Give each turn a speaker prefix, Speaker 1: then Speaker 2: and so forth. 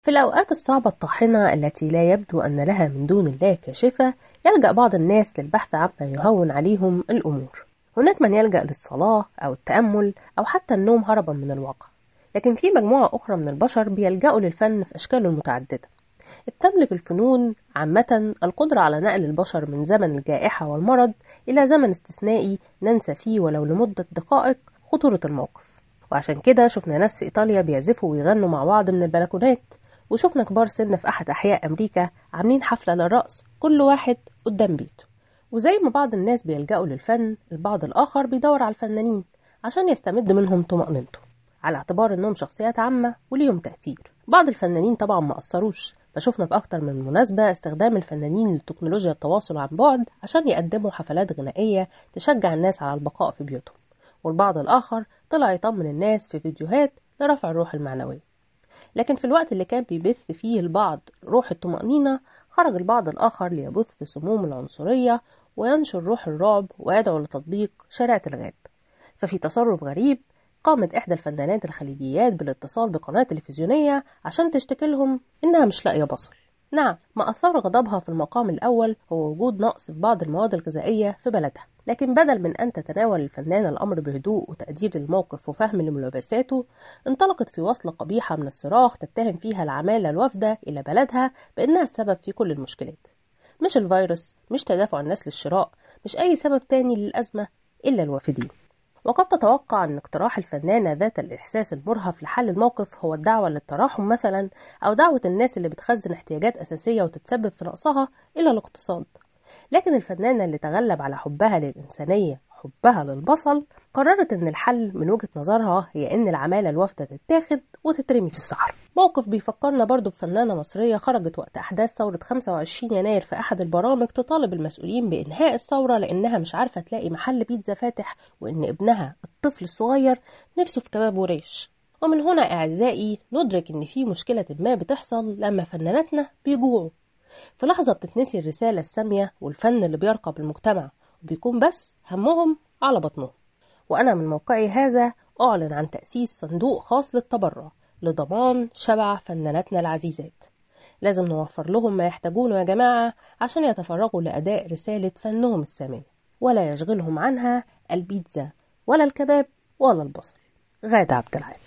Speaker 1: في الأوقات الصعبة الطاحنة التي لا يبدو أن لها من دون الله كاشفة يلجأ بعض الناس للبحث عما يهون عليهم الأمور هناك من يلجأ للصلاة أو التأمل أو حتى النوم هربا من الواقع لكن في مجموعة أخرى من البشر بيلجأوا للفن في أشكاله المتعددة تملك الفنون عامة القدرة على نقل البشر من زمن الجائحة والمرض إلى زمن استثنائي ننسى فيه ولو لمدة دقائق خطورة الموقف وعشان كده شفنا ناس في إيطاليا بيعزفوا ويغنوا مع بعض من البلكونات وشفنا كبار سن في أحد أحياء أمريكا عاملين حفلة للرقص كل واحد قدام بيته وزي ما بعض الناس بيلجأوا للفن البعض الآخر بيدور على الفنانين عشان يستمد منهم طمأنينته على اعتبار انهم شخصيات عامة وليهم تأثير بعض الفنانين طبعا ما أثروش فشفنا في أكتر من مناسبة استخدام الفنانين لتكنولوجيا التواصل عن بعد عشان يقدموا حفلات غنائية تشجع الناس على البقاء في بيوتهم والبعض الآخر طلع يطمن الناس في فيديوهات لرفع الروح المعنوية لكن في الوقت اللي كان بيبث فيه البعض روح الطمأنينة خرج البعض الآخر ليبث سموم العنصرية وينشر روح الرعب ويدعو لتطبيق شريعة الغاب ففي تصرف غريب قامت إحدى الفنانات الخليجيات بالاتصال بقناة تلفزيونية عشان تشتكي لهم إنها مش لاقية بصل نعم ما أثار غضبها في المقام الأول هو وجود نقص في بعض المواد الغذائية في بلدها لكن بدل من أن تتناول الفنانة الأمر بهدوء وتقدير الموقف وفهم لملابساته انطلقت في وصلة قبيحة من الصراخ تتهم فيها العمالة الوافدة إلى بلدها بأنها السبب في كل المشكلات مش الفيروس مش تدافع الناس للشراء مش أي سبب تاني للأزمة إلا الوافدين وقد تتوقع أن اقتراح الفنانة ذات الإحساس المرهف لحل الموقف هو الدعوة للتراحم مثلا أو دعوة الناس اللي بتخزن احتياجات أساسية وتتسبب في نقصها إلى الاقتصاد لكن الفنانة اللي تغلب على حبها للإنسانية حبها للبصل قررت ان الحل من وجهة نظرها هي ان العمالة الوافدة تتاخد وتترمي في الصحراء موقف بيفكرنا برضو بفنانة مصرية خرجت وقت احداث ثورة 25 يناير في احد البرامج تطالب المسؤولين بانهاء الثورة لانها مش عارفة تلاقي محل بيتزا فاتح وان ابنها الطفل الصغير نفسه في كباب وريش ومن هنا اعزائي ندرك ان في مشكلة ما بتحصل لما فناناتنا بيجوعوا في لحظة بتتنسي الرسالة السامية والفن اللي بيرقى بالمجتمع وبيكون بس همهم على بطنهم وأنا من موقعي هذا أعلن عن تأسيس صندوق خاص للتبرع لضمان شبع فناناتنا العزيزات لازم نوفر لهم ما يحتاجونه يا جماعة عشان يتفرغوا لأداء رسالة فنهم السامية ولا يشغلهم عنها البيتزا ولا الكباب ولا البصل غادة عبد العال